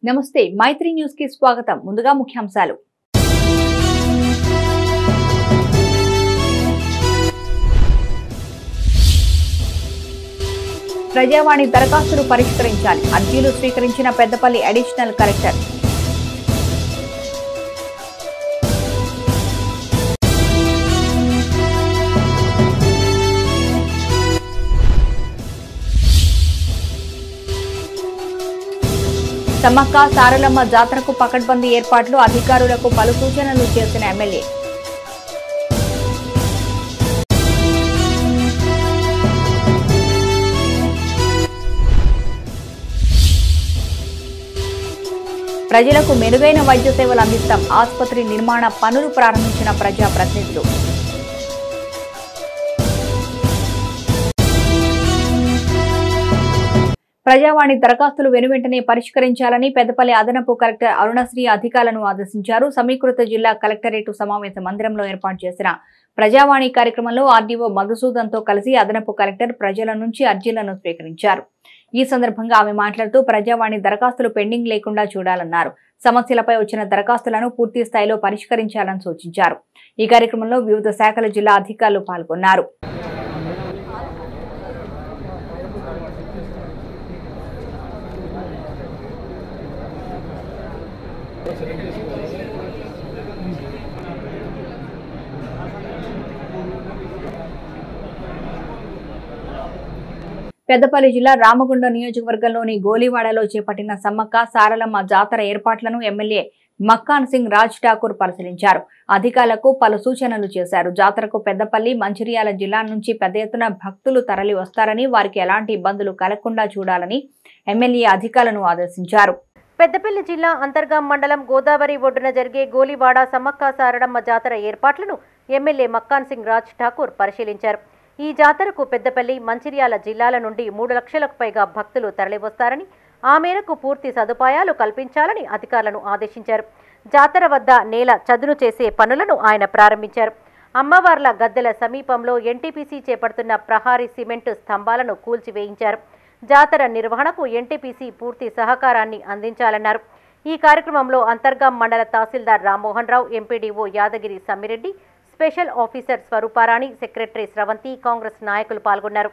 నమస్తే మైత్రి న్యూస్ కి స్వాగతం ముందుగా ముఖ్యాంశాలు ప్రజావాణి దరఖాస్తులు పరిష్కరించాలి అర్జీలు స్వీకరించిన పెద్దపల్లి అడిషనల్ కలెక్టర్ సమ్మక్క సారలమ్మ జాతరకు పకడ్బందీ ఏర్పాట్లు అధికారులకు పలు సూచనలు చేసిన ఎమ్మెల్యే ప్రజలకు మెరుగైన వైద్య సేవలు అందిస్తాం ఆసుపత్రి నిర్మాణ పనులు ప్రారంభించిన ప్రజాప్రతినిధులు ప్రజావాణి దరఖాస్తులు వెనువెంటనే పరిష్కరించాలని పెద్దపల్లి అదనపు కలెక్టర్ అరుణశ్రీ అధికారులను ఆదేశించారు సమీకృత జిల్లా కలెక్టరేట్ సమావేశ మందిరంలో ఏర్పాటు చేసిన ప్రజావాణి కార్యక్రమంలో ఆర్డీఓ మధుసూదన్తో కలిసి అదనపు కలెక్టర్ ప్రజల నుంచి అర్జీలను స్వీకరించారు ఈ సందర్భంగా ఆమె మాట్లాడుతూ ప్రజావాణి దరఖాస్తులు పెండింగ్ లేకుండా చూడాలన్నారు సమస్యలపై వచ్చిన దరఖాస్తులను పూర్తి స్థాయిలో పరిష్కరించాలని సూచించారు ఈ కార్యక్రమంలో వివిధ శాఖల జిల్లా అధికారులు పాల్గొన్నారు పెద్దపల్లి జిల్లా రామగుండం నియోజకవర్గంలోని గోలివాడలో చేపట్టిన సమ్మక్క సారలమ్మ జాతర ఏర్పాట్లను ఎమ్మెల్యే మక్కాన్ సింగ్ రాజ్ ఠాకూర్ పరిశీలించారు అధికారులకు పలు సూచనలు చేశారు జాతరకు పెద్దపల్లి మంచిర్యాల జిల్లా నుంచి పెద్ద ఎత్తున భక్తులు తరలి వస్తారని వారికి ఎలాంటి ఇబ్బందులు కలగకుండా చూడాలని ఎమ్మెల్యే అధికారులను ఆదేశించారు పెద్దపల్లి జిల్లా అంతర్గాం మండలం గోదావరి ఒడ్డున జరిగే గోలివాడ సమ్మక్క సారడమ్మ జాతర ఏర్పాట్లను ఎమ్మెల్యే మక్కాన్ సింగ్ రాజ్ ఠాకూర్ పరిశీలించారు ఈ జాతరకు పెద్దపల్లి మంచిర్యాల జిల్లాల నుండి మూడు లక్షలకు పైగా భక్తులు తరలివస్తారని ఆ మేరకు పూర్తి సదుపాయాలు కల్పించాలని అధికారులను ఆదేశించారు జాతర వద్ద నేల చదును చేసే పనులను ఆయన ప్రారంభించారు అమ్మవార్ల గద్దెల సమీపంలో ఎన్టీపీసీ చేపడుతున్న ప్రహారీ సిమెంటు స్తంభాలను కూల్చివేయించారు జాతర నిర్వహణకు ఎన్టీపీసీ పూర్తి సహకారాన్ని అందించాలన్నారు ఈ కార్యక్రమంలో అంతర్గాం మండల tahsildar Rammohan Rao MPDO Yadagiri Sammireddy special officer Swarooparani secretary Sravanthi Congress నాయకులు పాల్గొన్నారు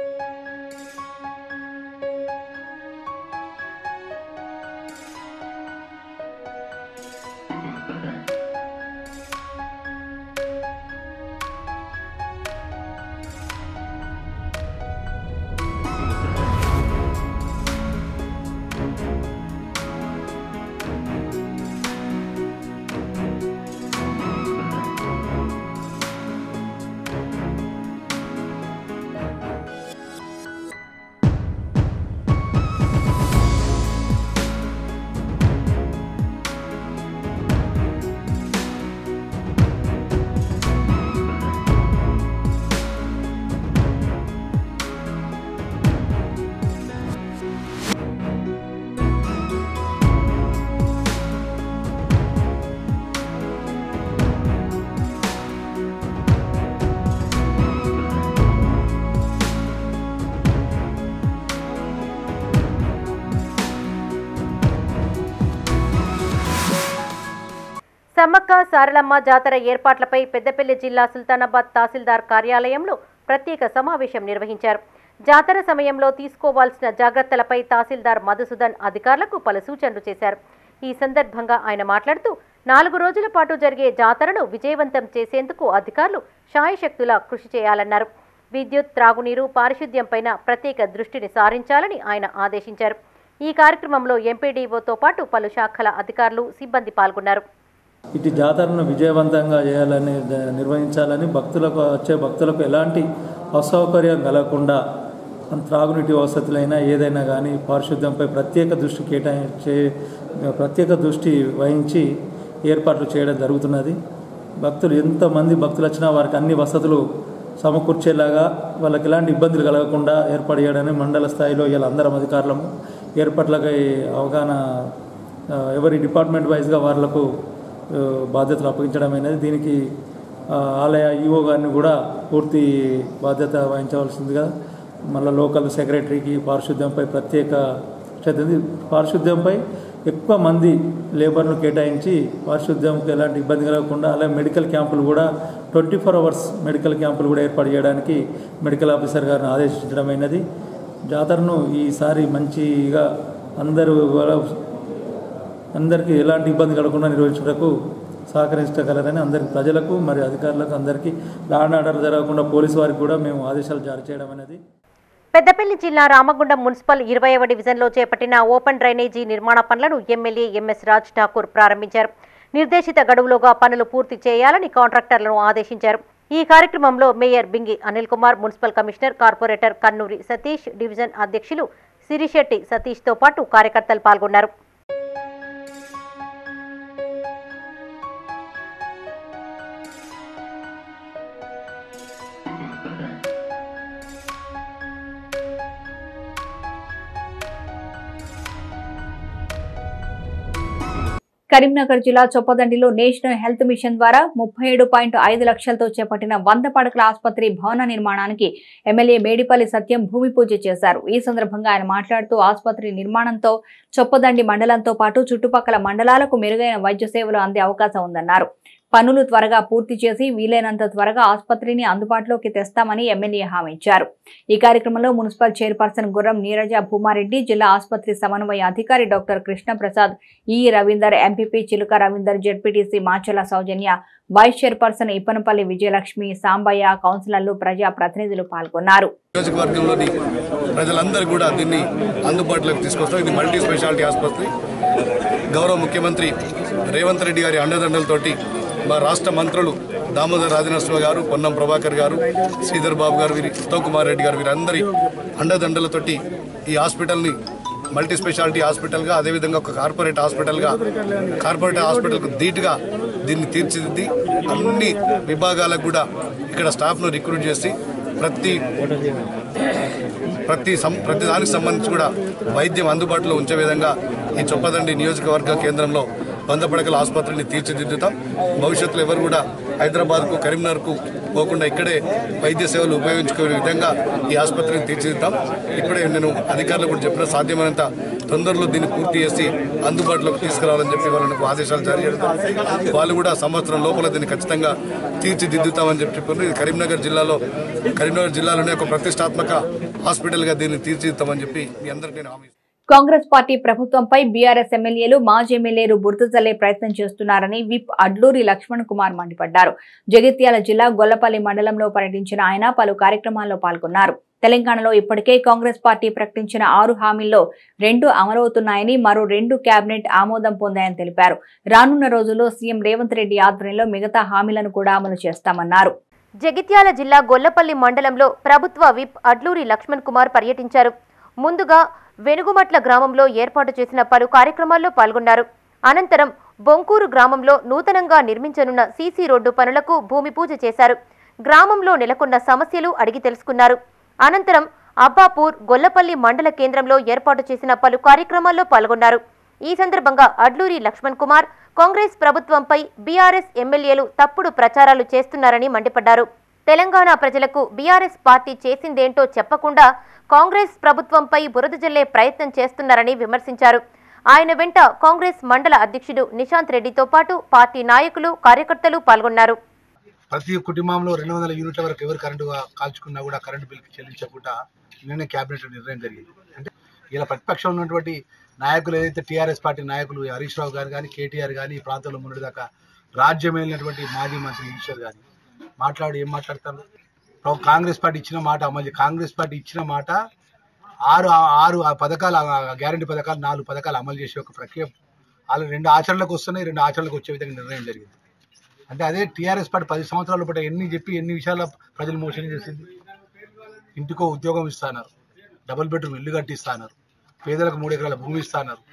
సమ్మక్క సారలమ్మ జాతర ఏర్పాట్లపై పెద్దపల్లి జిల్లా సుల్తానాబాద్ తహసీల్దార్ కార్యాలయంలో ప్రత్యేక సమావేశం నిర్వహించారు జాతర సమయంలో తీసుకోవాల్సిన జాగ్రత్తలపై తహసీల్దార్ మధుసూదన్ అధికారులకు పలు సూచనలు చేశారు ఈ సందర్భంగా ఆయన మాట్లాడుతూ నాలుగు రోజుల పాటు జరిగే జాతరను విజయవంతం చేసేందుకు అధికారులు శాయశక్తులా కృషి చేయాలన్నారు విద్యుత్ త్రాగునీరు పారిశుద్ధ్యంపైన ప్రత్యేక దృష్టిని సారించాలని ఆయన ఆదేశించారు ఈ కార్యక్రమంలో ఎంపీడీఓతో పాటు పలు శాఖల అధికారులు సిబ్బంది పాల్గొన్నారు ఇటు జాతరను విజయవంతంగా చేయాలని ద- నిర్వహించాలని భక్తులకు వచ్చే భక్తులకు ఎలాంటి అసౌకర్యం కలగకుండా త్రాగునీటి వసతులైనా ఏదైనా కానీ పారిశుద్ధ్యంపై ప్రత్యేక దృష్టి కేటాయించే ప్రత్యేక దృష్టి వహించి ఏర్పాట్లు చేయడం జరుగుతున్నది భక్తులు ఎంతమంది భక్తులు వచ్చినా వారికి అన్ని వసతులు సమకూర్చేలాగా వాళ్ళకి ఎలాంటి ఇబ్బందులు కలగకుండా ఏర్పాటు చేయడానికి మండల స్థాయిలో ఇలా అందరం అధికారులము ఏర్పాట్లకై అవగాహన ఆ, ఎవరి డిపార్ట్మెంట్ వైజ్గా వాళ్లకు ఆ, బాధ్యతలు అప్పగించడం అనేది దీనికి ఆ, ఆలయ ఈఓ గారిని కూడా పూర్తి బాధ్యత వహించవలసిందిగా మళ్ళీ లోకల్ సెక్రటరీకి పారిశుద్ధ్యంపై ప్రత్యేక శ్రద్ధ ఉంది. పారిశుద్ధ్యంపై ఎక్కువ మంది లేబర్ను కేటాయించి పారిశుద్ధ్యంకి ఎలాంటి ఇబ్బంది కలగకుండా అలాగే మెడికల్ క్యాంపులు కూడా ట్వంటీ ఫోర్ అవర్స్ మెడికల్ క్యాంపులు కూడా ఏర్పాటు చేయడానికి మెడికల్ ఆఫీసర్ గారిని ఆదేశించడమైనది జాతరను ఈసారి మంచిగా అందరూ కూడా అందరికీ ఎలాంటి ఇబ్బంది కలగకుండా నిర్వహించుటకు సహకరించగలరని అందరికి ప్రజలకు మరియు అధికారులకు అందరికీ లా అండ్ ఆర్డర్ జరగకుండా పోలీసు వారికి కూడా మేము ఆదేశాలు జారీ చేయడం అనేది పెద్దపల్లి జిల్లా రామగుండం మున్సిపల్ ఇరవైవ డివిజన్లో చేపట్టిన ఓపెన్ డ్రైనేజీ నిర్మాణ పనులను ఎమ్మెల్యే ఎంఎస్ రాజ్ ఠాకూర్ ప్రారంభించారు నిర్దేశిత గడువులోగా పనులు పూర్తి చేయాలని కాంట్రాక్టర్లను ఆదేశించారు ఈ కార్యక్రమంలో mayor Bingi Anil Kumar municipal commissioner corporator Kannuri Satish division అధ్యక్షులు సిరిశెట్టి సతీష్తో పాటు కార్యకర్తలు పాల్గొన్నారు కరీంనగర్ జిల్లా చొప్పదండిలో నేషనల్ హెల్త్ మిషన్ ద్వారా ముప్పై ఏడు పాయింట్ ఐదు లక్షలతో చేపట్టిన వంద పడకల ఆసుపత్రి భవన నిర్మాణానికి ఎమ్మెల్యే మేడిపల్లి సత్యం భూమి పూజ చేశారు ఈ సందర్భంగా ఆయన మాట్లాడుతూ ఆసుపత్రి నిర్మాణంతో చొప్పదండి మండలంతో పాటు చుట్టుపక్కల మండలాలకు మెరుగైన వైద్య సేవలు అందే అవకాశం ఉందన్నారు పనులు త్వరగా పూర్తి చేసి వీలైనంత త్వరగా ఆసుపత్రిని అందుబాటులోకి తెస్తామని ఎమ్మెల్యే హామీ ఇచ్చారు ఈ కార్యక్రమంలో మున్సిపల్ చైర్పర్సన్ గుర్రం నీరజ భూమారెడ్డి జిల్లా ఆసుపత్రి సమన్వయ అధికారి డాక్టర్ కృష్ణప్రసాద్ ఈ Ravinder MPP Chiluka Ravinder ZPTC Machala Soujanya vice chairperson Ippanapalli Vijayalakshmi Sambaiah కౌన్సిలర్లు ప్రజా ప్రతినిధులు పాల్గొన్నారు నియోజకవర్గంలోని ప్రజలందరూ కూడా దీన్ని అందుబాటులోకి తీసుకొస్తాం ఇది మల్టీ స్పెషాలిటీ ఆసుపత్రి గౌరవ ముఖ్యమంత్రి రేవంత్ రెడ్డి గారి అండదండలతోటి మా రాష్ట్ర మంత్రులు దామోదర్ రాజనరసింహ గారు పొన్నం ప్రభాకర్ గారు శ్రీధర్ బాబు గారు వీరి ఉత్తమ్ కుమార్ రెడ్డి గారు వీరందరి అండదండలతోటి ఈ హాస్పిటల్ని మల్టీ స్పెషాలిటీ హాస్పిటల్గా అదేవిధంగా ఒక కార్పొరేట్ హాస్పిటల్గా కార్పొరేట్ హాస్పిటల్కు ధీటుగా దీన్ని తీర్చిదిద్ది అన్ని విభాగాలకు కూడా ఇక్కడ స్టాఫ్ను రిక్రూట్ చేసి ప్రతి ప్రతి సం ప్రతి దానికి సంబంధించి కూడా వైద్యం అందుబాటులో ఉంచే విధంగా ఈ చొప్పదండి నియోజకవర్గ కేంద్రంలో వంద పడకల ఆసుపత్రిని తీర్చిదిద్దుతాం భవిష్యత్తులో ఎవరు కూడా హైదరాబాద్కు కరీంనగర్కు పోకుండా ఇక్కడే వైద్య సేవలు ఉపయోగించుకునే విధంగా ఈ ఆసుపత్రిని తీర్చిదిద్దాం ఇప్పుడే నేను అధికారులకు కూడా చెప్పిన సాధ్యమైనంత తొందరలో దీన్ని పూర్తి చేసి అందుబాటులోకి తీసుకురావాలని చెప్పి వాళ్ళకు ఆదేశాలు జారీ చేయడం వాళ్ళు కూడా సంవత్సరం లోపల దీన్ని ఖచ్చితంగా తీర్చిదిద్దుతామని చెప్పి చెప్పారు ఇది కరీంనగర్ జిల్లాలో కరీంనగర్ జిల్లాలోనే ఒక ప్రతిష్టాత్మక హాస్పిటల్గా దీన్ని తీర్చిదిద్దామని చెప్పి మీ అందరికీ నేను హామీ ఇస్తున్నాను. కాంగ్రెస్ పార్టీ ప్రభుత్వంపై బీఆర్ఎస్ ఎమ్మెల్యేలు మాజీ ఎమ్మెల్యేలు బురద జల్లే ప్రయత్నం చేస్తున్నారని విప్ అడ్లూరి లక్ష్మణ్ కుమార్ మండిపడ్డారు జగిత్యాల జిల్లా గొల్లపల్లి మండలంలో పర్యటించిన ఆయన పలు కార్యక్రమాల్లో పాల్గొన్నారు తెలంగాణలో ఇప్పటికే కాంగ్రెస్ పార్టీ ప్రకటించిన ఆరు హామీల్లో రెండు అమలవుతున్నాయని మరో రెండు కేబినెట్ ఆమోదం పొందాయని తెలిపారు రానున్న రోజుల్లో సీఎం రేవంత్ రెడ్డి ఆధ్వర్యంలో మిగతా హామీలను కూడా అమలు చేస్తామన్నారు జగిత్యాల జిల్లా గొల్లపల్లి మండలంలో ప్రభుత్వ విప్ అడ్లూరి లక్ష్మణ్ కుమార్ పర్యటించారు ముందుగా వెనుగుమట్ల గ్రామంలో ఏర్పాటు చేసిన పలు కార్యక్రమాల్లో పాల్గొన్నారు అనంతరం బొంకూరు గ్రామంలో నూతనంగా నిర్మించనున్న సీసీ రోడ్డు పనులకు భూమి పూజ చేశారు గ్రామంలో నెలకొన్న సమస్యలు అడిగి తెలుసుకున్నారు అనంతరం అబ్బాపూర్ గొల్లపల్లి మండల కేంద్రంలో ఏర్పాటు చేసిన పలు కార్యక్రమాల్లో పాల్గొన్నారు ఈ సందర్భంగా అడ్లూరి లక్ష్మణ్ కుమార్ కాంగ్రెస్ ప్రభుత్వంపై బీఆర్ఎస్ ఎమ్మెల్యేలు తప్పుడు ప్రచారాలు చేస్తున్నారని మండిపడ్డారు తెలంగాణ ప్రజలకు బీఆర్ఎస్ పార్టీ చేసిందేంటో చెప్పకుండా కాంగ్రెస్ ప్రభుత్వంపై బురద జల్లే ప్రయత్నం చేస్తున్నారని విమర్శించారు ఆయన వెంట కాంగ్రెస్ మండల అధ్యక్షుడు నిశాంత్ రెడ్డితో పాటు పార్టీ నాయకులు కార్యకర్తలు పాల్గొన్నారు ప్రతి కుటుంబంలో రెండు వందల యూనిట్ల వరకు ఎవరు కరెంటు కాల్చుకున్నా కూడా కరెంటు బిల్కి చెల్లించకుండా నిన్న క్యాబినెట్ నిర్ణయం జరిగింది అంటే ఇలా ప్రతిపక్షంలో ఉన్నటువంటి నాయకులు ఏదైతే టీఆర్ఎస్ పార్టీ నాయకులు హరీష్ రావు గారు కానీ కేటీఆర్ కానీ ఈ ప్రాంతంలో మొన్నటిదాకా రాజ్యం వెళ్ళినటువంటి మాజీ మంత్రి ఈశ్వర్ కానీ మాట్లాడి ఏం మాట్లాడతారు ప్ర- కాంగ్రెస్ పార్టీ ఇచ్చిన మాట అమలు చే- కాంగ్రెస్ పార్టీ ఇచ్చిన మాట ఆరు ఆరు ఆ పథకాలు గ్యారంటీ పథకాలు నాలుగు పథకాలు అమలు చేసే ఒక ప్రక్రియ వాళ్ళు రెండు ఆచరణలకు వస్తున్నాయి రెండు ఆచరణలకు వచ్చే విధంగా నిర్ణయం జరిగింది అంటే అదే టీఆర్ఎస్ పార్టీ పది సంవత్సరాల పాటు ఎన్ని చెప్పి ఎన్ని విషయాల ప్రజలు మోసం చేసింది ఇంటికో ఉద్యోగం ఇస్తాన్నారు డబుల్ బెడ్రూమ్ ఇల్లు కట్టిస్తాన్నారు పేదలకు మూడు ఎకరాల భూమి ఇస్తాన్నారు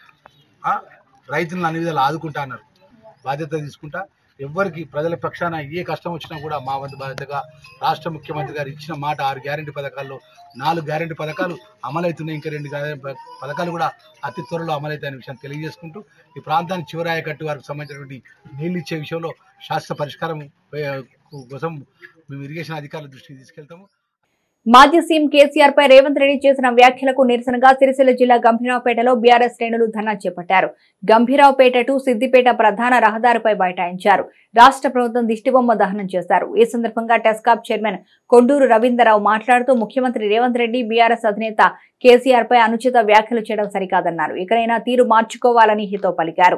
ఆ? రైతులను అన్ని విధాలు ఆదుకుంటాన్నారు బాధ్యత తీసుకుంటా ఎవ్వరికి ప్రజల పక్షాన ఏ కష్టం వచ్చినా కూడా మా వంతు బాధ్యతగా రాష్ట్ర ముఖ్యమంత్రి గారు ఇచ్చిన మాట ఆరు గ్యారెంటీ పథకాల్లో నాలుగు గ్యారెంటీ పథకాలు అమలవుతున్నాయి ఇంకా రెండు guarantee ప- పథకాలు కూడా అతి త్వరలో అమలవుతాయనే విషయం తెలియజేసుకుంటూ ఈ ప్రాంతానికి చివరాయకట్టు వారికి సంబంధించినటువంటి నీళ్లు ఇచ్చే విషయంలో శాస్త్ర పరిష్కారం ఏ, కోసం మేము ఇరిగేషన్ అధికారుల దృష్టికి తీసుకెళ్తాము మాజీ సీఎం కేసీఆర్ పై రేవంత్ రెడ్డి చేసిన వ్యాఖ్యలకు నిరసనగా సిరిసిల్ల జిల్లా గంభీరావుపేటలో బీఆర్ఎస్ శ్రేణులు ధర్నా చేపట్టారు గంభీరావుపేట టు సిద్దిపేట ప్రధాన రహదారిపై బైఠాయించారు రాష్ట్ర ప్రభుత్వం దిష్టిబొమ్మ దహనం చేశారు ఈ సందర్భంగా టెస్కాప్ చైర్మన్ కొండూరు రవీంద్రరావు మాట్లాడుతూ ముఖ్యమంత్రి రేవంత్ రెడ్డి బీఆర్ఎస్ అధినేత కేసీఆర్ పై అనుచిత వ్యాఖ్యలు చేయడం సరికాదన్నారు ఇకనైనా తీరు మార్చుకోవాలని హితో పలికారు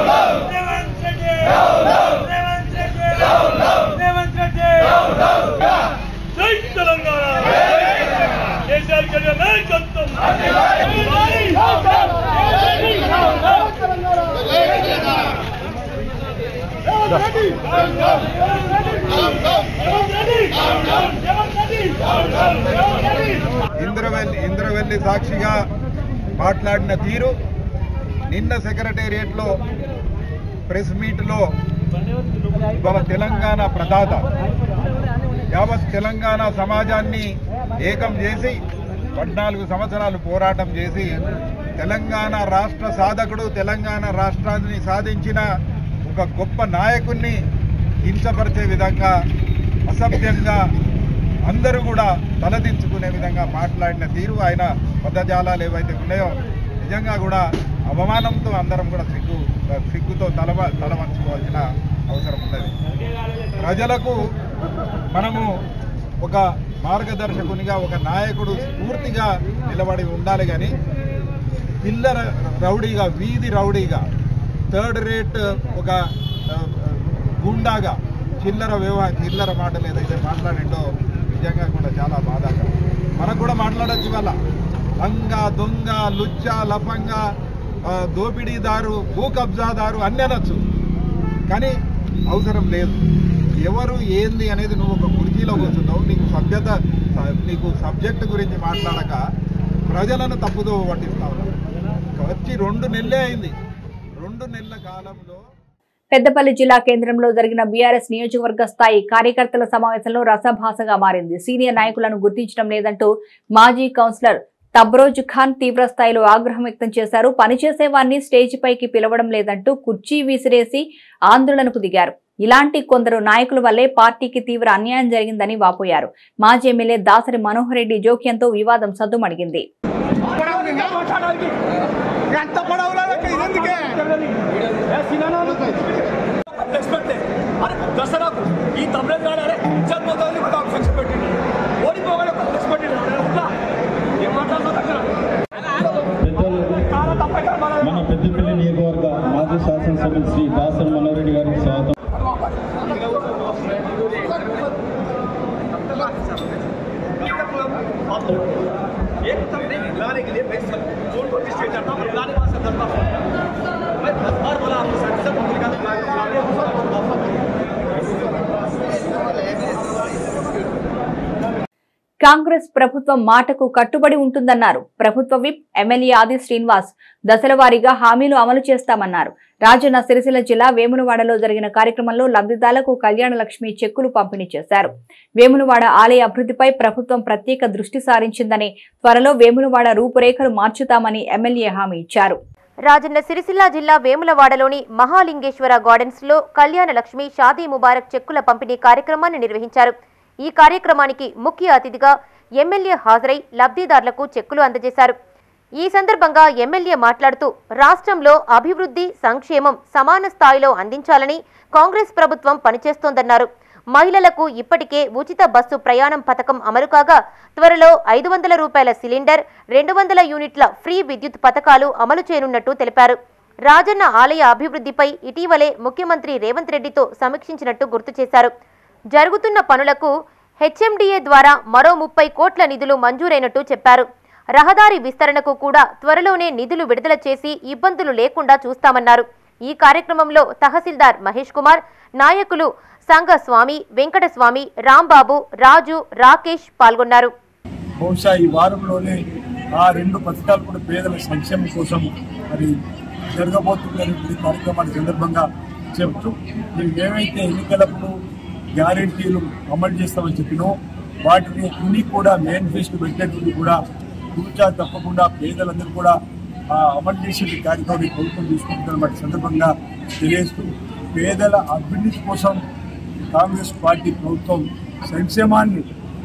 రేవంత్ రెడ్డి జై తెలంగాణ కేసీఆర్ గారి నాయకత్వం ఇంద్రవెల్లి ఇంద్రవెల్లి సాక్షిగా మాట్లాడిన తీరు నిన్న సెక్రటేరియట్లో ప్రెస్ మీట్లో ఇవాళ తెలంగాణ ప్రదాత యావత్ తెలంగాణ సమాజాన్ని ఏకం చేసి పద్నాలుగు సంవత్సరాలు పోరాటం చేసి తెలంగాణ రాష్ట్ర సాధకుడు తెలంగాణ రాష్ట్రాన్ని సాధించిన ఒక గొప్ప నాయకుణ్ణి కించపరిచే విధంగా అసభ్యంగా అందరూ కూడా తలదించుకునే విధంగా మాట్లాడిన తీరు ఆయన పదజాలాలు ఏవైతే ఉన్నాయో నిజంగా కూడా అవమానంతో అందరం కూడా సిగ్గు సిగ్గుతో తల తల వంచుకోవాల్సిన అవసరం ఉన్నది ప్రజలకు మనము ఒక మార్గదర్శకునిగా ఒక నాయకుడు స్ఫూర్తిగా నిలబడి ఉండాలి కానీ చిల్లర రౌడీగా వీధి రౌడీగా థర్డ్ రేట్ ఒక ఆ, గుండాగా చిల్లర వ్యవహార చిల్లర మాటలు ఏదైతే మాట్లాడిండో నిజంగా కూడా చాలా బాధాకరం మనకు కూడా మాట్లాడచ్చు ఇవాళ లంగ దొంగ లుచ్చ లఫంగా ఆ, దోపిడీదారు భూ కబ్జాదారు అన్ని అనొచ్చు కానీ అవసరం లేదు ఎవరు ఏంది అనేది నువ్వు ఒక కుర్చీలో కూర్చున్నావు నీకు సభ్యత నీకు సబ్జెక్ట్ గురించి మాట్లాడక ప్రజలను తప్పుదో పట్టిస్తా ఉన్నావు వచ్చి రెండు నెలలే అయింది రెండు నెలల కాలంలో పెద్దపల్లి జిల్లా కేంద్రంలో జరిగిన బీఆర్ఎస్ నియోజకవర్గ స్థాయి కార్యకర్తల సమావేశంలో రసభాసగా మారింది సీనియర్ నాయకులను గుర్తించడం లేదంటూ మాజీ కౌన్సిలర్ తబ్రోజ్ ఖాన్ తీవ్ర స్థాయిలో ఆగ్రహం వ్యక్తం చేశారు పనిచేసే వారిని స్టేజ్ పైకి పిలవడం లేదంటూ కుర్చీ విసిరేసి ఆందోళనకు దిగారు ఇలాంటి కొందరు నాయకుల వల్లే పార్టీకి తీవ్ర అన్యాయం జరిగిందని వాపోయారు మాజీ ఎమ్మెల్యే దాసరి మనోహర్ రెడ్డి జోక్యంతో వివాదం సద్దుమణిగింది ఎంత పొడవులకి ఇదెందుకే అరే దసరాకు ఈ తమిళ గాడే జన్మతోని ఒక ఫ్లెక్స్ పెట్టిండు ఓడిపోగానే ఒక ఫ్లెక్స్ పెట్టిండు ఉంటా ఏం మాట్లాడుతున్నా చాలా తప్పైతే మన మన పెద్దపల్లి నియోజకవర్గ మాజీ శాసనసభ్యులు శ్రీ దాసరి మనోరెడ్డి గారికి స్వాగతం एक तमने लाने के लिए मैं सब जोन को डिस्ट्रिक्ट करता हूँ लाने का संदर्भ मैं दस बार बोला आपको सर सब पत्रिका కాంగ్రెస్ ప్రభుత్వం మాటకు కట్టుబడి ఉంటుందన్నారు ప్రభుత్వ విప్ ఎమ్మెల్యే ఆది శ్రీనివాస్ దశల వారీగా హామీలు అమలు చేస్తామన్నారు రాజన్న సిరిసిల్ల జిల్లా వేములవాడలో జరిగిన కార్యక్రమంలో లబ్ధిదారులకు కళ్యాణ లక్ష్మి చెక్కులు పంపిణీ చేశారు వేములవాడ ఆలయ అభివృద్ధిపై ప్రభుత్వం ప్రత్యేక దృష్టి సారించిందని త్వరలో వేములవాడ రూపురేఖలు మార్చుతామని ఎమ్మెల్యే హామీ ఇచ్చారు రాజన్న సిరిసిల్ల జిల్లా వేములవాడలోని మహాలింగేశ్వర గార్డెన్స్ లో కళ్యాణ లక్ష్మి షాదీ ముబారక్ చెక్కుల పంపిణీ కార్యక్రమాన్ని నిర్వహించారు ఈ కార్యక్రమానికి ముఖ్య అతిథిగా ఎమ్మెల్యే హాజరై లబ్ధిదారులకు చెక్కులు అందజేశారు ఈ సందర్భంగా ఎమ్మెల్యే మాట్లాడుతూ రాష్ట్రంలో అభివృద్ధి సంక్షేమం సమాన స్థాయిలో అందించాలని కాంగ్రెస్ ప్రభుత్వం పనిచేస్తోందన్నారు మహిళలకు ఇప్పటికే ఉచిత బస్సు ప్రయాణం పథకం అమలు కాగా త్వరలో ఐదు వందల రూపాయల సిలిండర్ రెండు వందల యూనిట్ల ఫ్రీ విద్యుత్ పథకాలు అమలు చేయనున్నట్టు తెలిపారు రాజన్న ఆలయ అభివృద్ధిపై ఇటీవలే ముఖ్యమంత్రి రేవంత్ రెడ్డితో సమీక్షించినట్టు గుర్తు చేశారు జరుగుతున్న పనులకు హెచ్ఎండిఏ ద్వారా మరో ముప్పై కోట్ల నిధులు మంజూరైనట్టు చెప్పారు రహదారి విస్తరణకు కూడా త్వరలోనే నిధులు విడుదల చేసి ఇబ్బందులు లేకుండా చూస్తామన్నారు ఈ కార్యక్రమంలో తహసీల్దార్ మహేష్ కుమార్ నాయకులు సంఘ స్వామి వెంకటస్వామి రాంబాబు రాజు రాకేష్ పాల్గొన్నారు బహుశా ఈ వారంలోనే ఆ రెండు పథకాలు కూడా పేదల సంక్షేమం కోసం మరి జరగబోతున్నటువంటి కార్యక్రమాల సందర్భంగా చెప్తూ మేము ఏవైతే ఎన్నికలప్పుడు గ్యారెంటీలు అమలు చేస్తామని చెప్పినో వాటిని అన్ని కూడా మేనిఫెస్టో పెట్టేటువంటి కూడా కూర్చా తప్పకుండా పేదలందరూ కూడా ఆ అమలు చేసే కార్యక్రమం ప్రభుత్వం తీసుకుంటున్న సందర్భంగా తెలియజేస్తూ పేదల అభివృద్ధి కోసం కాంగ్రెస్ పార్టీ ప్రభుత్వం సంక్షేమాన్ని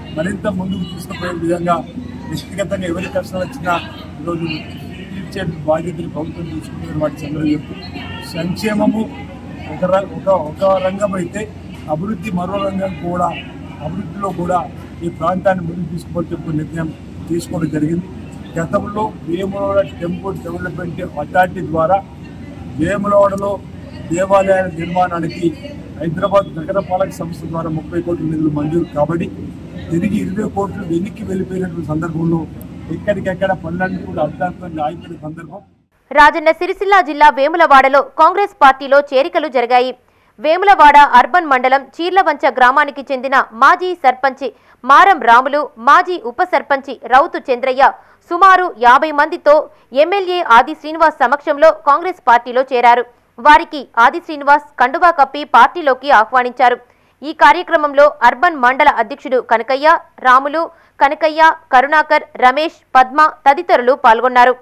మరింత ముందుకు తీసుకుపోయే విధంగా వ్యక్తిగతంగా ఎవరి కష్టాలు వచ్చినా ఈరోజు తీర్చే బాధ్యతలు ప్రభుత్వం తీసుకుంటున్న వాటి సందర్భం చెప్తూ సంక్షేమము ఒక ర- ఒక ఒక రంగం అయితే అభివృద్ధి మరో రంగం కూడా అభివృద్ధిలో కూడా ఈ ప్రాంతాన్ని ముందుకు తీసుకుపోతే ఒక నిర్ణయం తీసుకోవడం జరిగింది గతంలో వేములవాడ టెంపుల్ డెవలప్మెంట్ అథారిటీ ద్వారా వేములవాడలో దేవాలయాల నిర్మాణానికి హైదరాబాద్ నగరపాలక సంస్థ ద్వారా ముప్పై కోట్ల నిధులు మంజూరు కాబట్టి తిరిగి ఇరవై కోట్లు వెనక్కి వెళ్ళిపోయినటువంటి సందర్భంలో ఎక్కడికెక్కడ పనులన్నీ కూడా అర్థాంతంగా ఆగిపోయిన సందర్భం రాజన్న సిరిసిల్ల జిల్లా వేములవాడలో కాంగ్రెస్ పార్టీలో చేరికలు జరిగాయి వేములవాడ అర్బన్ మండలం చీర్లవంచ గ్రామానికి చెందిన మాజీ సర్పంచి మారం రాములు మాజీ ఉప సర్పంచి రౌతు చంద్రయ్య సుమారు యాభై మందితో ఎమ్మెల్యే ఆది శ్రీనివాస్ సమక్షంలో కాంగ్రెస్ పార్టీలో చేరారు వారికి ఆది శ్రీనివాస్ కండువా కప్పి పార్టీలోకి ఆహ్వానించారు ఈ కార్యక్రమంలో అర్బన్ మండల అధ్యక్షుడు కనకయ్య రాములు కనకయ్య కరుణాకర్ రమేష్ పద్మ తదితరులు పాల్గొన్నారు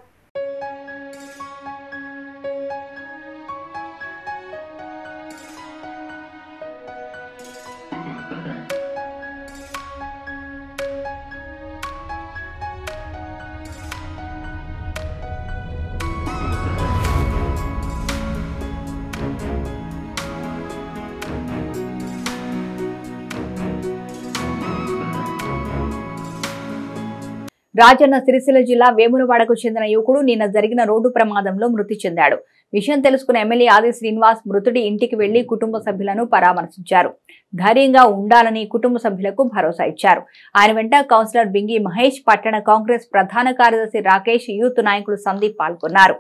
రాజన్న సిరిసిల్ల జిల్లా వేములవాడకు చెందిన యువకుడు నిన్న జరిగిన రోడ్డు ప్రమాదంలో మృతి చెందాడు విషయం తెలుసుకున్న ఎమ్మెల్యే ఆది శ్రీనివాస్ మృతుడి ఇంటికి వెళ్లి కుటుంబ సభ్యులను పరామర్శించారు ధైర్యంగా ఉండాలని కుటుంబ సభ్యులకు భరోసా ఇచ్చారు ఆయన వెంట కౌన్సిలర్ బింగి మహేష్ పట్టణ కాంగ్రెస్ ప్రధాన కార్యదర్శి రాకేష్ యూత్ నాయకులు సందీప్ పాల్గొన్నారు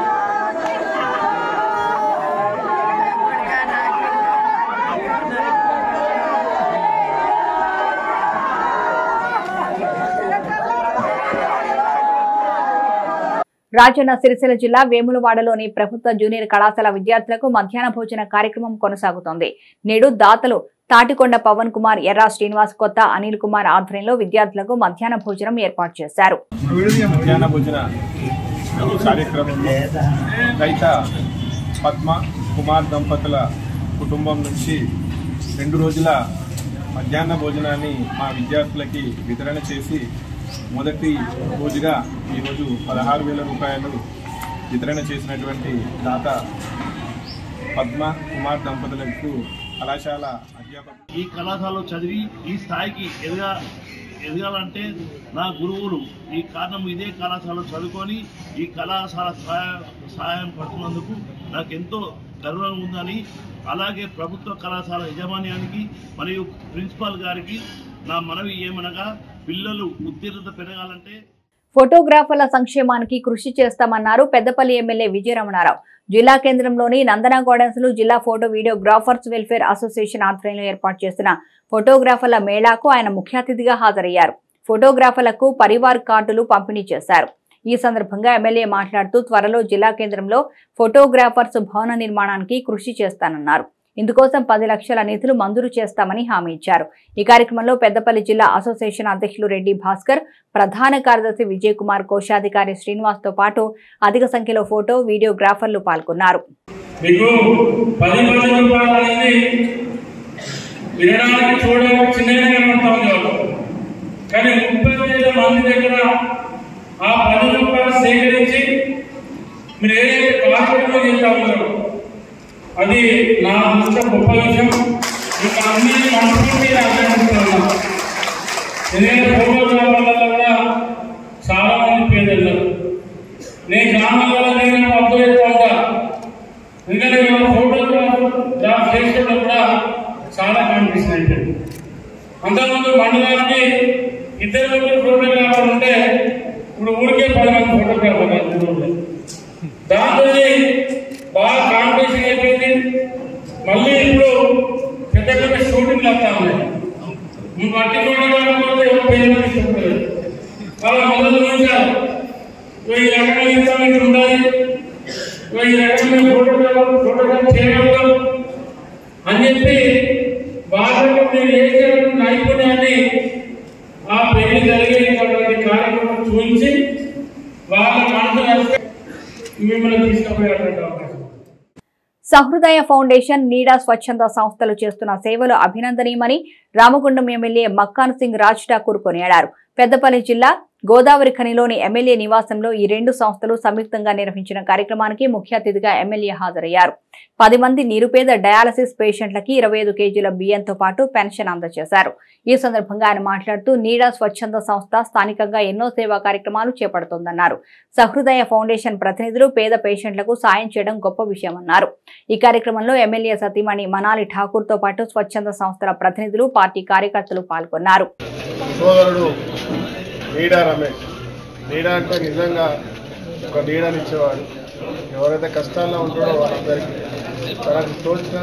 రాజన్న సిరిసిల్ల జిల్లా వేములవాడలోని ప్రభుత్వ జూనియర్ కళాశాల విద్యార్థులకు మధ్యాహ్న భోజన కార్యక్రమం కొనసాగుతోంది నేడు దాతలు తాటికొండ పవన్ కుమార్ ఎర్రా శ్రీనివాస్ కొత్త అనిల్ కుమార్ ఆధ్వర్యంలో విద్యార్థులకు మధ్యాహ్న భోజనం ఏర్పాటు చేశారు మధ్యాహ్న భోజన కార్యక్రమంలో రైత పద్మ కుమార్ దంపతుల కుటుంబం నుంచి రెండు రోజుల మధ్యాహ్న భోజనాన్ని మా విద్యార్థులకి వితరణ చేసి మొదటి రోజుగా ఈరోజు పదహారు వేల రూపాయలు వితరణ చేసినటువంటి దాత పద్మ కుమార్ దంపతులకు కళాశాల అధ్యాపకులు ఈ కళాశాలలో చదివి ఈ స్థాయికి ఎదగా ఎదగాలంటే నా గురువులు ఈ కారణం ఇదే కళాశాలలో చదువుకొని ఈ కళాశాల సహాయ సహాయం పడుతున్నందుకు నాకు ఎంతో గర్వంగా ఉందని అలాగే ప్రభుత్వ కళాశాల యజమాన్యానికి మరియు ప్రిన్సిపాల్ గారికి నా మనవి ఏమనగా పిల్లలు ఉత్తీర్ణత పెరగాలంటే ఫోటోగ్రాఫర్ల సంక్షేమానికి కృషి చేస్తామన్నారు పెద్దపల్లి ఎమ్మెల్యే విజయరమణారావు జిల్లా కేంద్రంలోని నందన గార్డెన్స్ లో జిల్లా ఫోటో వీడియోగ్రాఫర్స్ వెల్ఫేర్ అసోసియేషన్ ఆధ్వర్యంలో ఏర్పాటు చేసిన ఫోటోగ్రాఫర్ల మేళాకు ఆయన ముఖ్య అతిథిగా హాజరయ్యారు ఫోటోగ్రాఫర్లకు పరివార్ కార్డులు పంపిణీ చేశారు ఈ సందర్భంగా ఎమ్మెల్యే మాట్లాడుతూ త్వరలో జిల్లా కేంద్రంలో ఫోటోగ్రాఫర్స్ భవన నిర్మాణానికి కృషి చేస్తానన్నారు ఇందుకోసం పది లక్షల నిధులు మంజూరు చేస్తామని హామీ ఇచ్చారు ఈ కార్యక్రమంలో పెద్దపల్లి జిల్లా అసోసియేషన్ అధ్యక్షులు రెడ్డి భాస్కర్ ప్రధాన కార్యదర్శి విజయ్ కుమార్ కోశాధికారి శ్రీనివాస్ తో పాటు అధిక సంఖ్యలో ఫోటో వీడియోగ్రాఫర్లు పాల్గొన్నారు మీకు పది పది రూపాయలు అనేది వినడానికి చూడడానికి చిన్నగా కనబడతా ఉంది వాళ్ళు. కానీ ముప్పై వేల మంది దగ్గర ఆ పది రూపాయలు సేకరించి మీరు ఏదైతే కార్యక్రమం చేస్తా ఉన్నారు అది నా దృష్టి గొప్ప విషయం మీకు అన్ని మనస్ఫూర్తిగా అభినందిస్తున్నాను ఎందుకంటే ఫోటోగ్రాఫర్లలో కూడా చాలా మంది పేదలు ఉన్నారు. నేను గ్రామాలలో నేను అబ్జర్వ్ చేస్తూ ఉంటా ఎందుకంటే మనం ఫోటోగ్రాఫ్ గ్రాఫ్ చేసేటప్పుడు కూడా చాలా కాంపిటీషన్ అయిపోయింది అంతకుముందు మండలానికి ఇద్దరు ముగ్గురు ఫోటోగ్రాఫర్ ఉంటే ఇప్పుడు ఊరికే పది మంది ఫోటోగ్రాఫర్ ఉన్నారు. దాంతో బాగా కాంపిటీషన్ అయిపోయింది మళ్ళీ ఇప్పుడు పెద్ద పెద్ద షూటింగ్లు వస్తా ఉన్నాయి నువ్వు మట్టి ఫోటోగ్రాఫర్ కూడా ఎవరు పేరు మీద ఇష్టపడలేదు వాళ్ళ మొదలు చూశారు ఈ రకమైన ఇన్స్ట్రుమెంట్ ఉండాలి ఈ రకమైన ఫోటోగ్రాఫ్ ఫోటోగ్రాఫ్ చేయగలుగుతాం అని చెప్పి వాళ్ళకు మీరు చేసేటువంటి నైపుణ్యాన్ని ఆ పెళ్లి జరిగేటటువంటి కార్యక్రమం చూపించి వాళ్ళ మనసు నడిస్తే మిమ్మల్ని తీసుకుపోయేటువంటి అవకాశం సహృదయ ఫౌండేషన్ నీడా స్వచ్ఛంద సంస్థలు చేస్తున్న సేవలు అభినందనీయమని రామగుండం ఎమ్మెల్యే మక్కాన్ సింగ్ రాజ్ ఠాకూర్ కొనియాడారు పెద్దపల్లి జిల్లా గోదావరి ఖనిలోని ఎమ్మెల్యే నివాసంలో ఈ రెండు సంస్థలు సంయుక్తంగా నిర్వహించిన కార్యక్రమానికి ముఖ్య అతిథిగా ఎమ్మెల్యే హాజరయ్యారు పది మంది నిరుపేద డయాలసిస్ పేషెంట్లకి ఇరవై ఐదు కేజీల బియ్యంతో పాటు పెన్షన్ అందజేశారు ఈ సందర్భంగా ఆయన మాట్లాడుతూ నీడా స్వచ్ఛంద సంస్థ స్థానికంగా ఎన్నో సేవా కార్యక్రమాలు చేపడుతోందన్నారు సహృదయ ఫౌండేషన్ ప్రతినిధులు పేద పేషెంట్లకు సాయం చేయడం గొప్ప విషయమన్నారు ఈ కార్యక్రమంలో ఎమ్మెల్యే సతీమణి మనాలి ఠాకూర్ తో పాటు స్వచ్ఛంద సంస్థల ప్రతినిధులు పార్టీ కార్యకర్తలు పాల్గొన్నారు సోదరుడు నీడా రమేష్ నీడా అంటే నిజంగా ఒక నీడనిచ్చేవాడు ఎవరైతే కష్టాల్లో ఉంటాడో వాళ్ళందరికీ తనకు తోచిన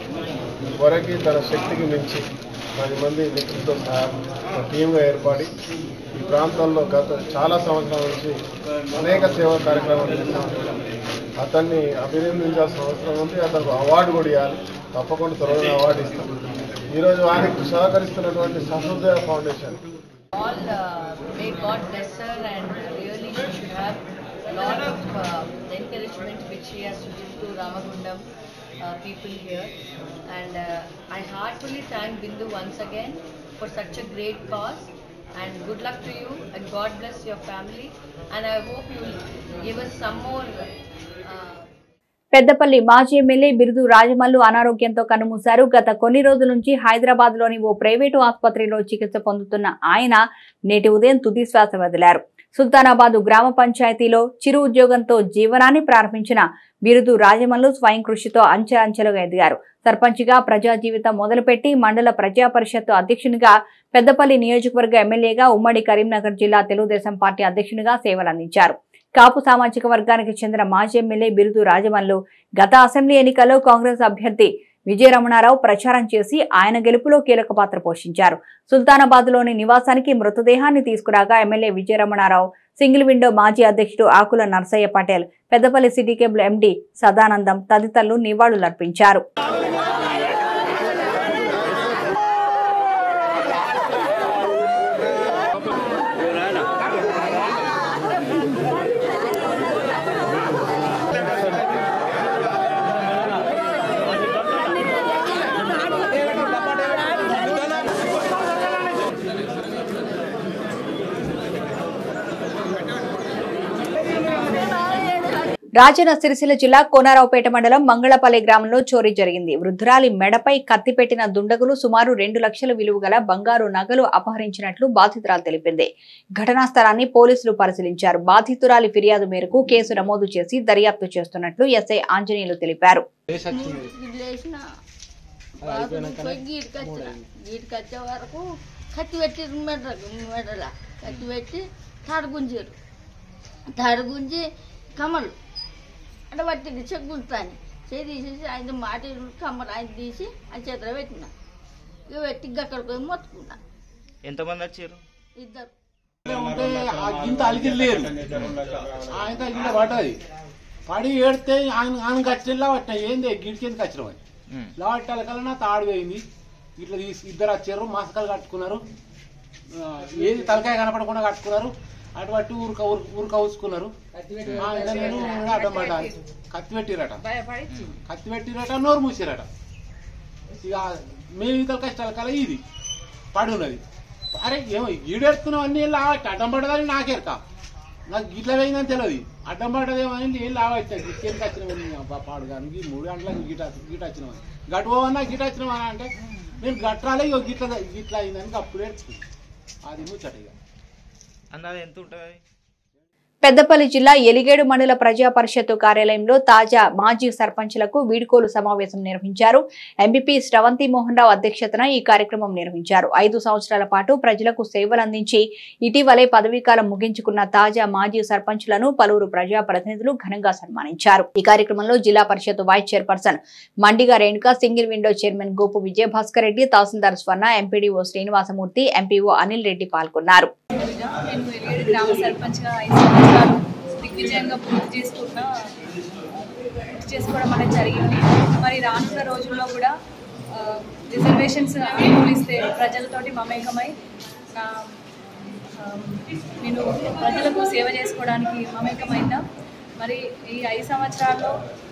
వరకు తన శక్తికి మించి పది మంది వ్యక్తులతో సహా ఒక టీంగా ఏర్పడి ఈ ప్రాంతంలో గత చాలా సంవత్సరాల నుంచి అనేక సేవా కార్యక్రమాలు చేస్తున్నాడు అతన్ని అభినందించాల్సిన అవసరం ఉంది అతనికి అవార్డు కూడా ఇవ్వాలి తప్పకుండా త్వరగా అవార్డు ఇస్తాం ఈరోజు వారికి సహకరిస్తున్నటువంటి Sahrudaya foundation all uh, may God bless her and really she should have a lot of uh, encouragement which she has to give to Ramagundam uh, people here. And uh, I heartily thank Bindu once again for such a great cause. And good luck to you and God bless your family. And I hope you will give us some more. Uh, Peddapalli మాజీ MLA బిరుదు రాజమల్లు అనారోగ్యంతో కన్నుమూశారు గత కొన్ని రోజుల నుంచి హైదరాబాద్ లోని ఓ private ఆసుపత్రిలో చికిత్స పొందుతున్న ఆయన నేటి ఉదయం తుది శ్వాస వదిలారు సుల్తానాబాద్ గ్రామ పంచాయతీలో చిరు ఉద్యోగంతో జీవనాన్ని ప్రారంభించిన బిరుదు రాజమల్లు స్వయం కృషితో అంచె అంచెలుగా ఎదిగారు సర్పంచ్గా ప్రజా జీవితం మొదలుపెట్టి మండల ప్రజా పరిషత్తు అధ్యక్షునిగా పెద్దపల్లి నియోజకవర్గ ఎమ్మెల్యేగా ఉమ్మడి కరీంనగర్ జిల్లా తెలుగుదేశం పార్టీ అధ్యక్షునిగా సేవలందించారు కాపు సామాజిక వర్గానికి చెందిన మాజీ ఎమ్మెల్యే బిరుదు రాజమల్లు గత అసెంబ్లీ ఎన్నికల్లో కాంగ్రెస్ అభ్యర్థి విజయరమణారావు ప్రచారం చేసి ఆయన గెలుపులో కీలక పాత్ర పోషించారు సుల్తానాబాద్ లోని నివాసానికి మృతదేహాన్ని తీసుకురాగా ఎమ్మెల్యే విజయరమణారావు సింగిల్ విండో మాజీ అధ్యక్షుడు Akula Narsaiah Patel Peddapalli city cable MD Sadanandam తదితరులు నివాళులర్పించారు రాజన్న సిరిసిల్ల జిల్లా కోనారావుపేట మండలం మంగళపల్లి గ్రామంలో చోరీ జరిగింది వృద్ధురాలి మెడపై కత్తి పెట్టిన దుండగులు సుమారు రెండు లక్షల విలువ గల బంగారు నగలు అపహరించినట్లు బాధితురాలు తెలిపింది ఘటనా స్థలాన్ని పోలీసులు పరిశీలించారు బాధితురాలి ఫిర్యాదు మేరకు కేసు నమోదు చేసి దర్యాప్తు చేస్తున్నట్లు ఎస్ఐ ఆంజనేయులు తెలిపారు లేచిన పోయి గీటికి వచ్చిన గీటికి వచ్చే వరకు కత్తి పెట్టిరు మెడ మెడల కత్తి పెట్టి తాడు గుంజారు తాడు గుంజి కమ్మలు అంటే పట్టింది చెగ్గుంటాని చేయి తీసేసి ఆయన మాట కమ్మలు ఆయన తీసి ఆయన చేతిలో పెట్టిన ఇక పెట్టి అక్కడికి పోయి మొత్తుకున్నా ఎంతమంది వచ్చారు ఇద్దరు ఉంటే ఆ గింత అలిగిలేదు ఆయన గింత పడ్డది పడి ఏడితే ఆయన ఆయన కచ్చిలా పట్టిన ఏంది గిడికి కచ్చినాం అని లావట్టాల కల్లా తాడు పోయింది ఇట్లా తీసి ఇద్దరు వచ్చారు మసకలు కట్టుకున్నారు ఆ, ఏది తలకాయ కనపడకుండా కట్టుకున్నారు అటు పట్టి ఊరుక ఊరు కవుసుకున్నారు ఆ, ఇంకా నేను అడ్డం పడ్డా కత్తి పెట్టిరట కత్తి పెట్టిరట నోరు మూసిరట ఇక మేము ఇతర కష్టాల కల ఇది పడి ఉన్నది అరే ఏమో ఈడెడుతున్నావు అన్ని లావట్టి అడ్డం పడదని నాకేరక నాకు గిట్ల పోయిందని తెలియదు అడ్డం పడ్డదేమో అని ఏం లావచ్చాను గిట్లకి వచ్చినామని పాడు కానీ ఈ మూడు గంటలకు గిట గిట వచ్చినామని గట్టు పోవన్నా గిట వచ్చినామని అంటే నేను గట్రాలే ఇగో గిట్ల గిట్ల అయిందని అప్పుడు ఏడ్చుకుంది అది ముచ్చట ఇక అన్నది ఎంత ఉంటుంది పెద్దపల్లి జిల్లా ఎలిగేడు మండల ప్రజా పరిషత్తు కార్యాలయంలో తాజా మాజీ సర్పంచ్లకు వీడ్కోలు సమావేశం నిర్వహించారు ఎంపీపీ శ్రవంతి మోహన్ రావు అధ్యక్షతన ఈ కార్యక్రమం నిర్వహించారు ఐదు సంవత్సరాల పాటు ప్రజలకు సేవలందించి ఇటీవలే పదవీకాలం ముగించుకున్న తాజా మాజీ సర్పంచ్లను పలువురు ప్రజా ప్రతినిధులు ఘనంగా సన్మానించారు ఈ కార్యక్రమంలో Zilla Parishad vice chairperson Mandiga Renuka single window chairman Gopu Vijayabhaskar Reddy tahsildar Swarna MPDO Srinivasamurthy MPO Anil Reddy పాల్గొన్నారు నేను వెలిగేడు గ్రామ సర్పంచ్గా ఐదు సంవత్సరాలు దిగ్విజయంగా పూర్తి చేసుకున్న పూర్తి చేసుకోవడం అనేది జరిగింది మరి రానున్న రోజుల్లో కూడా ఆ, రిజర్వేషన్స్ అనుకూలిస్తే ప్రజలతోటి మమేకమై ఆ, ఆ, నేను ప్రజలకు సేవ చేసుకోవడానికి మమేకమైనా మరి ఈ ఐదు సంవత్సరాల్లో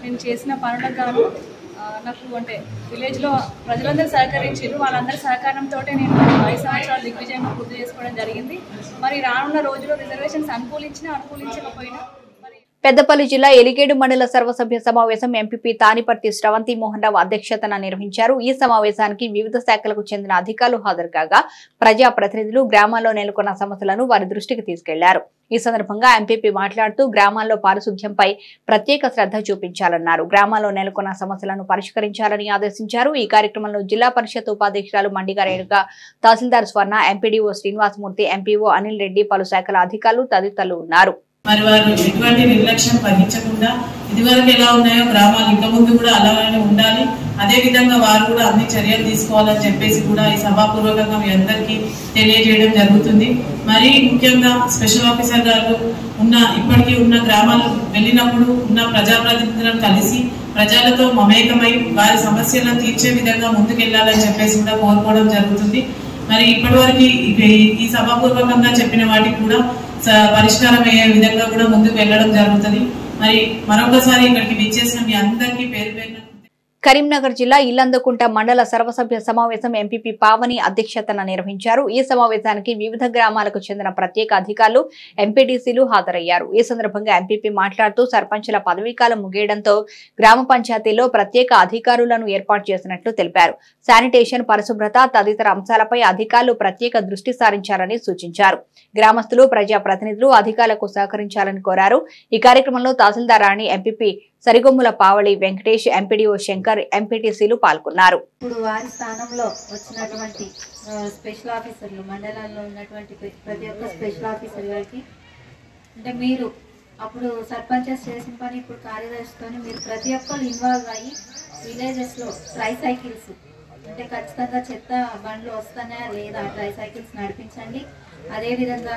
నేను చేసిన పనులకు గాను ఆ, నాకు అంటే విలేజ్లో ప్రజలందరూ సహకరించారు వాళ్ళందరి సహకారంతో నేను ఐదు సంవత్సరాలు దిగ్విజయంగా పూర్తి చేసుకోవడం జరిగింది మరి రానున్న రోజుల్లో రిజర్వేషన్స్ అనుకూలించినా అనుకూలించకపోయినా పెద్దపల్లి జిల్లా ఎలిగేడు మండల సర్వసభ్య సమావేశం ఎంపీపీ తానిపర్తి శ్రవంతి మోహన్ రావు అధ్యక్షతన నిర్వహించారు ఈ సమావేశానికి వివిధ శాఖలకు చెందిన అధికారులు హాజరు కాగా ప్రజా ప్రతినిధులు గ్రామాల్లో నెలకొన్న సమస్యలను వారి దృష్టికి తీసుకెళ్లారు ఈ సందర్భంగా ఎంపీపీ మాట్లాడుతూ గ్రామాల్లో పారిశుధ్యంపై ప్రత్యేక శ్రద్ధ చూపించాలన్నారు గ్రామాల్లో నెలకొన్న సమస్యలను పరిష్కరించాలని ఆదేశించారు ఈ కార్యక్రమంలో జిల్లా పరిషత్ ఉపాధ్యక్షురాలు మండిగా రేణుక తహసీల్దార్ స్వర్ణ ఎంపీడీఓ శ్రీనివాసమూర్తి ఎంపీఓ అనిల్ రెడ్డి పలు శాఖల అధికారులు తదితరులు ఉన్నారు మరి వారు ఎటువంటి నిర్లక్ష్యం వహించకుండా ఇదివరకు ఎలా ఉన్నాయో గ్రామాలు ఇంకా ముందు కూడా అలానే ఉండాలి అదే విధంగా వారు కూడా అన్ని చర్యలు తీసుకోవాలని చెప్పేసి కూడా ఈ సభాపూర్వకంగా మీ అందరికీ తెలియజేయడం జరుగుతుంది మరి ముఖ్యంగా స్పెషల్ ఆఫీసర్ గారు ఉన్న ఇప్పటికీ ఉన్న గ్రామాలు వెళ్ళినప్పుడు ఉన్న ప్రజాప్రతినిధులను కలిసి ప్రజలతో మమేకమై వారి సమస్యలను తీర్చే విధంగా ముందుకెళ్లాలని చెప్పేసి కూడా కోరుకోవడం జరుగుతుంది మరి ఇప్పటివరకు ఈ- ఈ సభాపూర్వకంగా చెప్పిన వాటికి కూడా స- పరిష్కారం అయ్యే విధంగా కూడా ముందుకు వెళ్ళడం జరుగుతుంది మరి మరొకసారి ఇక్కడికి విచ్చేసిన మీ అందరికీ పేరు పేరున కరీంనగర్ జిల్లా ఇల్లందుకుంట మండల సర్వసభ్య సమావేశం ఎంపీపీ పావని అధ్యక్షతన నిర్వహించారు ఈ సమావేశానికి వివిధ గ్రామాలకు చెందిన ప్రత్యేక అధికారులు ఎంపీటీసీలు హాజరయ్యారు ఈ సందర్భంగా ఎంపీపీ మాట్లాడుతూ సర్పంచుల పదవీకాలం ముగియడంతో గ్రామ పంచాయతీలో ప్రత్యేక అధికారులను ఏర్పాటు చేసినట్లు తెలిపారు శానిటేషన్ పరిశుభ్రత తదితర అంశాలపై అధికారులు ప్రత్యేక దృష్టి సారించాలని సూచించారు గ్రామస్తులు ప్రజా ప్రతినిధులు అధికారులకు సహకరించాలని కోరారు ఈ కార్యక్రమంలో తహసీల్దార్ రాణి ఎంపీపీ సరిగొమ్ముల పావళి వెంకటేష్ ఎంపీడీఓ శంకర్ ఎంపీటీసీలు పాల్గొన్నారు ఇప్పుడు వారి స్థానంలో వచ్చినటువంటి ఆ, స్పెషల్ ఆఫీసర్లు మండలాల్లో ఉన్నటువంటి ప్ర- ప్రతి ఒక్క స్పెషల్ ఆఫీసర్ గారికి అంటే మీరు అప్పుడు సర్పంచెస్ చేసిన పని ఇప్పుడు కార్యదర్శితో మీరు ప్రతి ఒక్కరు ఇన్వాల్వ్ అయ్యి విలేజెస్లో ట్రై సైకిల్స్ అంటే ఖచ్చితంగా చెత్త బండ్లు వస్తున్నాయా లేదా ట్రై సైకిల్స్ నడిపించండి అదేవిధంగా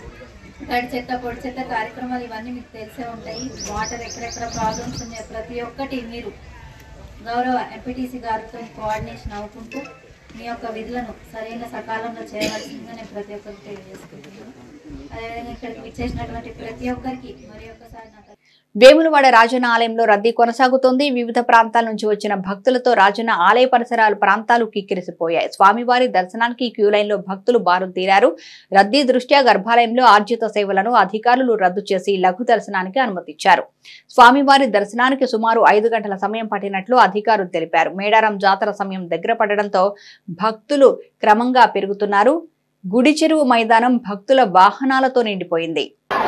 తడి చెత్త పొడి చెత్త కార్యక్రమాలు ఇవన్నీ మీకు తెలిసే ఉంటాయి వాటర్ ఎక్కడెక్కడ ప్రాబ్లమ్స్ ఉన్నాయో ప్రతి ఒక్కటి మీరు గౌరవ ఎంపీటీసీ గారితో కోఆర్డినేషన్ అవుకుంటూ మీ యొక్క విధులను సరైన సకాలంలో చేయవలసిందిగా నేను ప్రతి ఒక్కరికి తెలియజేసుకుంటున్నాను అదేవిధంగా ఇక్కడికి విచ్చేసినటువంటి ప్రతి ఒక్కరికి మరి ఒక్కసారి నా వేములవాడ రాజన్న ఆలయంలో రద్దీ కొనసాగుతోంది వివిధ ప్రాంతాల నుంచి వచ్చిన భక్తులతో రాజన్న ఆలయ పరిసరాల ప్రాంతాలు కిక్కిరిసిపోయాయి స్వామివారి దర్శనానికి క్యూ లైన్ లో భక్తులు బారు తీరారు రద్దీ దృష్ట్యా గర్భాలయంలో ఆర్జిత సేవలను అధికారులు రద్దు చేసి లఘు దర్శనానికి అనుమతిచ్చారు స్వామివారి దర్శనానికి సుమారు ఐదు గంటల సమయం పట్టినట్లు అధికారులు తెలిపారు మేడారం జాతర సమయం దగ్గర పడడంతో భక్తులు క్రమంగా పెరుగుతున్నారు గుడి చెరువు మైదానం భక్తుల వాహనాలతో నిండిపోయింది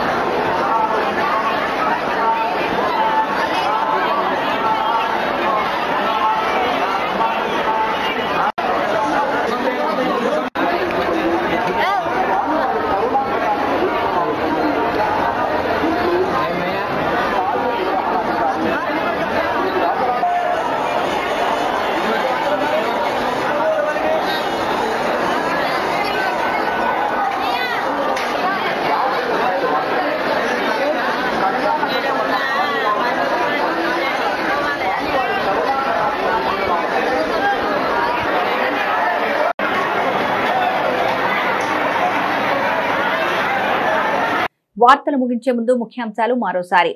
వార్తలు ముగించే ముందు ముఖ్యాంశాలు మరోసారి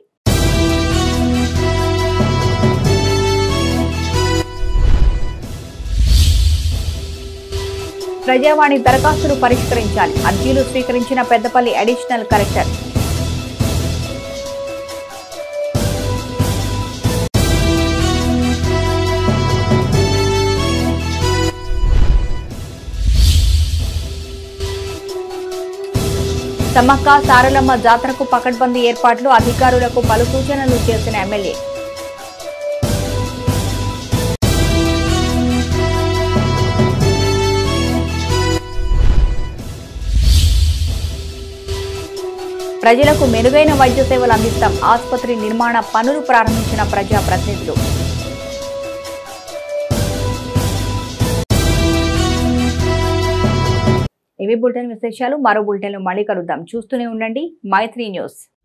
ప్రజావాణి దరఖాస్తులు పరిష్కరించాలి అర్జీలు స్వీకరించిన పెద్దపల్లి అడిషనల్ కలెక్టర్ సమ్మక్క సారలమ్మ జాతరకు పకడ్బందీ ఏర్పాట్లు అధికారులకు పలు సూచనలు చేసిన ఎమ్మెల్యే ప్రజలకు మెరుగైన వైద్య సేవలు అందిస్తాం ఆసుపత్రి నిర్మాణ పనులు ప్రారంభించిన ప్రజాప్రతినిధులు ఇవి బులెటిన్ విశేషాలు మరో బులెటిన్లో మళ్ళీ కలుద్దాం చూస్తూనే ఉండండి మైత్రి న్యూస్